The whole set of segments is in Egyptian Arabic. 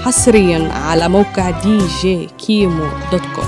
حصريا على موقع دي جي كيمو دوت كوم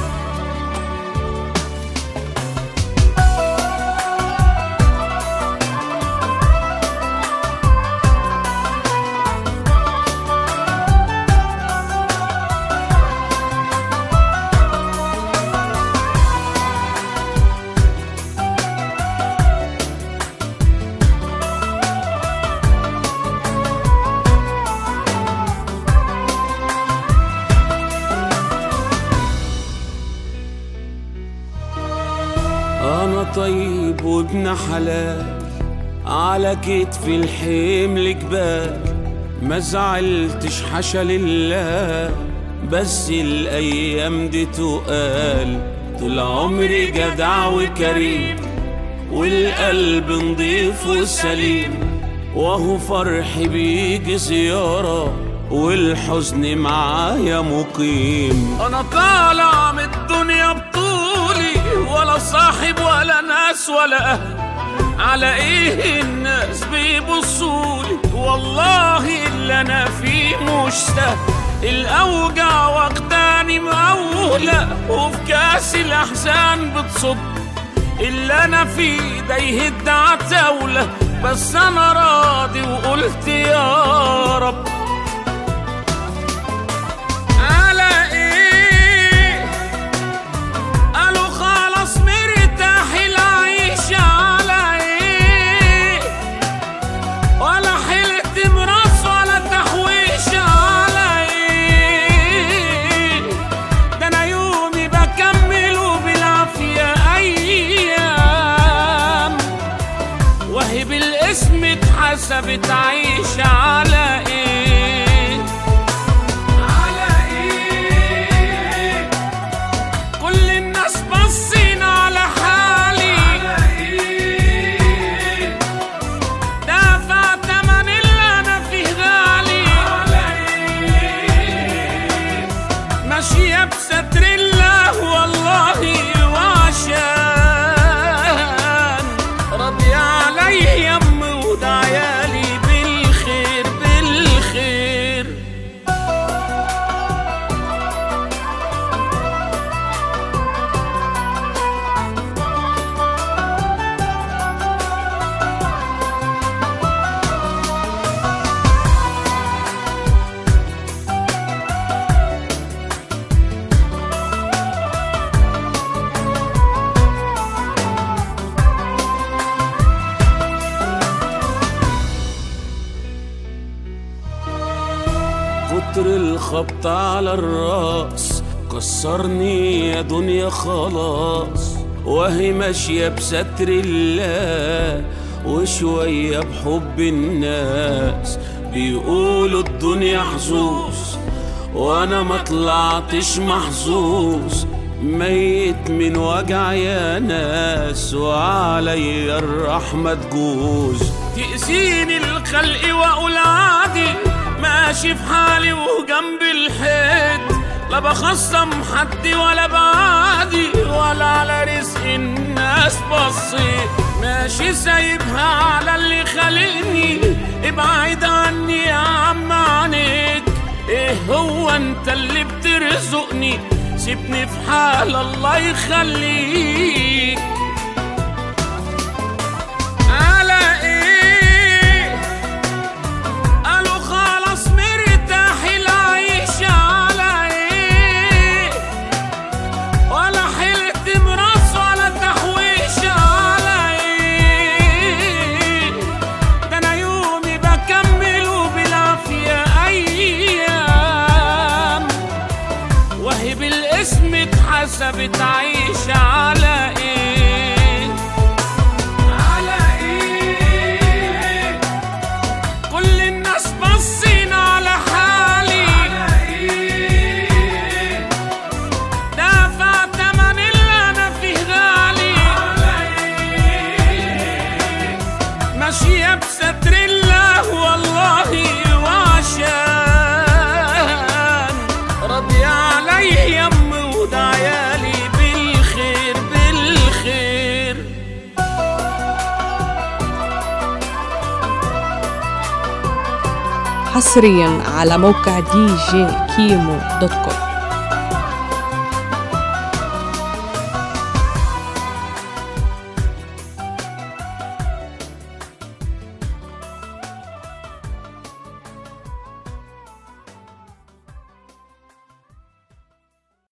أنا طيب وابن حلال على كتفي الحمل جبال ما زعلتش حشا لله بس الأيام دي تقال طول عمري جدع وكريم والقلب نضيف وسليم وهو فرحي بيجي زيارة والحزن معايا مقيم أنا طالع من الدنيا بطولي ولا صاحب ولا ناس ولا أهل على ايه الناس بيبصولي والله اللي انا فيه مش سهل الاوجع واخداني مقولة وفي كاس الاحزان بتصب اللي انا فيه ده يهد عتاولة بس انا راضي وقلت يا رب على ايه قالوا خلاص مرتاح العيش على ايه ولا حلت مراس ولا تحويش على ايه ده انا يومي بكمله بالعافية ايام وهي بالاسم اتحسبت عيش على ايه على ايه كل الناس باصين على حالي دافع تمن اللي انا فيه غالي ماشية بستر الله والله وعشان راضي علي يم وده عيالي بالخير بالخير كتر الخبط على الراس كسرني يا دنيا خلاص وهي ماشية بستر الله وشوية بحب الناس بيقولوا الدنيا حظوظ وانا ما طلعتش محظوظ ميت من وجع يا ناس وعلي الرحمة تجوز تأذيني الخلق واقول عادي ماشي في حالي وجنب الحيط لا بخصم حد ولا بعادي ولا على رزق الناس بصيت ماشي سايبها على اللي خلقني ابعد عني يا عم عنيك ايه هو انت اللي بترزقني سيبني في حال الله يخليك على ايه قالوا خلاص مرتاح العيش على ايه ولا حلت مراس ولا تحويش على ايه ده انا يومي بكمله بالعافية ايام وهي بالاسم اتحسبت عيش على ايه على ايه كل الناس باصين على حالي دافع تمن اللي انا فيه غالي ماشية بستر الله والله وعشان راضي علي يم وده عيالي بالخير بالخير حصريا على موقع دي جي كيمو دوت كوم